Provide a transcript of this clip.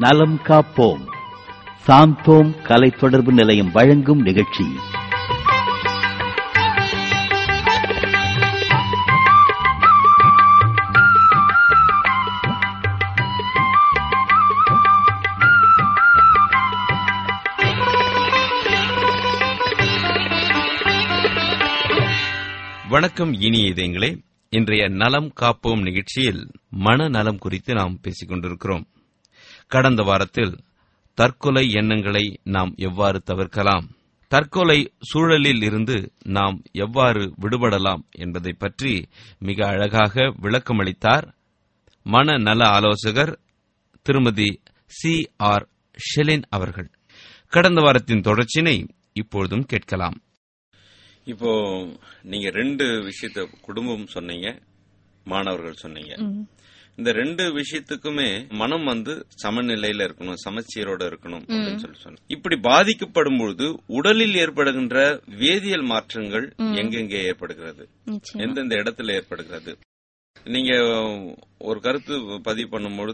நலம் காப்போம் சாந்தோம் கலை தொடர்பு நிலையம் வழங்கும் நிகழ்ச்சி வணக்கம் இனிய இதயங்களே இன்றைய நலம் காப்போம் நிகழ்ச்சியில் மனநலம் குறித்து நாம் பேசிக் கொண்டிருக்கிறோம் கடந்த வாரத்தில் தற்கொலை எண்ணங்களை நாம் எவ்வாறு தவிர்க்கலாம் தற்கொலை சூழலில் இருந்து நாம் எவ்வாறு விடுபடலாம் என்பதை பற்றி மிக அழகாக விளக்கமளித்தார் மனநல ஆலோசகர் திருமதி சி ஆர் ஷெலின் அவர்கள் கடந்த வாரத்தின் தொடர்ச்சினை இப்பொழுதும் கேட்கலாம் இப்போ நீங்க ரெண்டு விஷயத்த குடும்பம் சொன்னீங்க மாணவர்கள் சொன்னீங்க இந்த ரெண்டு விஷயத்துக்குமே மனம் வந்து சமநிலையில இருக்கணும் சமச்சீரோட இருக்கணும் அப்படின்னு சொல்லி சொன்னேன் இப்படி பாதிக்கப்படும் பொழுது உடலில் ஏற்படுகின்ற வேதியியல் மாற்றங்கள் எங்கெங்கே ஏற்படுகிறது நிச்சயம் எந்தெந்த இடத்துல ஏற்படுகிறது நீங்க ஒரு கருத்து பதிவு பண்ணும்போது